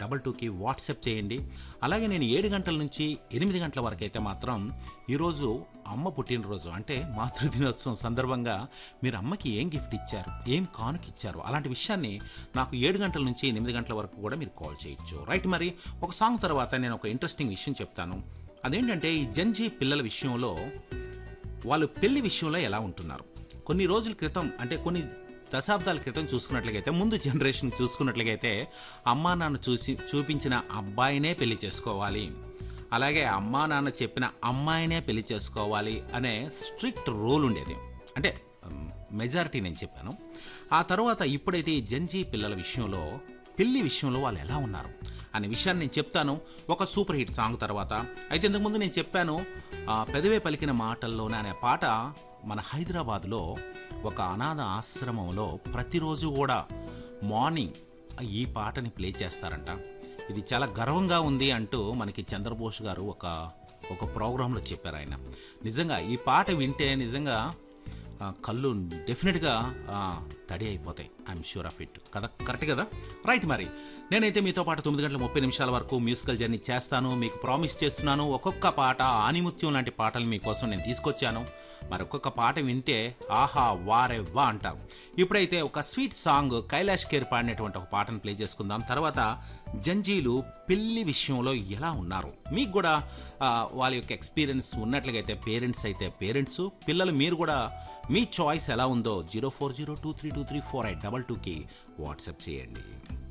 double టూకి WhatsApp చేయండి అలాగే నేను ఏడు గంటల నుంచి ఎనిమిది గంటల వరకు అయితే మాత్రం ఈరోజు అమ్మ పుట్టినరోజు అంటే మాతృదినోత్సవం సందర్భంగా మీరు అమ్మకి ఏం గిఫ్ట్ ఇచ్చారు ఏం కానుక ఇచ్చారు అలాంటి విషయాన్ని నాకు ఏడు గంటల నుంచి ఎనిమిది గంటల వరకు కూడా మీరు కాల్ చేయొచ్చు రైట్ మరి ఒక సాంగ్ తర్వాత నేను ఒక ఇంట్రెస్టింగ్ విషయం చెప్తాను అదేంటంటే ఈ జంజీ పిల్లల విషయంలో వాళ్ళు పెళ్లి విషయంలో ఎలా ఉంటున్నారు కొన్ని రోజుల క్రితం అంటే కొన్ని దశాబ్దాల క్రితం చూసుకున్నట్లయితే ముందు జనరేషన్ చూసుకున్నట్లయితే అమ్మా నాన్న చూసి చూపించిన అబ్బాయినే పెళ్లి చేసుకోవాలి అలాగే అమ్మా నాన్న చెప్పిన అమ్మాయినే పెళ్లి చేసుకోవాలి అనే స్ట్రిక్ట్ రూల్ ఉండేది అంటే మెజారిటీ నేను చెప్పాను ఆ తర్వాత ఇప్పుడైతే ఈ జంజీ పిల్లల విషయంలో పెళ్లి విషయంలో వాళ్ళు ఎలా ఉన్నారు అనే విషయాన్ని నేను చెప్తాను ఒక సూపర్ హిట్ సాంగ్ తర్వాత అయితే ఇంతకుముందు నేను చెప్పాను ఆ, పెదవే పలికిన మాటల్లోనే అనే పాట మన హైదరాబాద్లో ఒక అనాథ ఆశ్రమంలో ప్రతిరోజు కూడా మార్నింగ్ ఈ పాటని ప్లే చేస్తారంట ఇది చాలా గర్వంగా ఉంది అంటూ మనకి చంద్రబోస్ గారు ఒక ఒక ప్రోగ్రాంలో చెప్పారు ఆయన నిజంగా ఈ పాట వింటే నిజంగా ఆ, కళ్ళు డెఫినెట్గా ఆ, తడి అయిపోతాయి ఐఎమ్ షూర్ ఆఫ్ ఇట్ కదా కరెక్ట్ కదా రైట్ మరి నేనైతే మీతో పాటు తొమ్మిది గంటల ముప్పై నిమిషాల వరకు మ్యూజికల్ జర్నీ చేస్తాను మీకు ప్రామిస్ చేస్తున్నాను ఒక్కొక్క పాట ఆనిముత్యం లాంటి పాటలు మీకోసం నేను తీసుకొచ్చాను మరి ఒక్కొక్క పాట వింటే ఆహా వారే వా అంటారు ఇప్పుడైతే ఒక స్వీట్ సాంగ్ కైలాష్ కేర్ పాడినటువంటి ఒక పాటను ప్లే చేసుకుందాం తర్వాత జంజీలు పెళ్లి విషయంలో ఎలా ఉన్నారు మీకు కూడా ఆ, వాళ్ళ యొక్క ఎక్స్పీరియన్స్ ఉన్నట్లయితే పేరెంట్స్ అయితే పేరెంట్స్ పిల్లలు మీరు కూడా మీ చాయిస్ ఎలా ఉందో zero four zero two three two three four eight double టూకి వాట్సాప్ చేయండి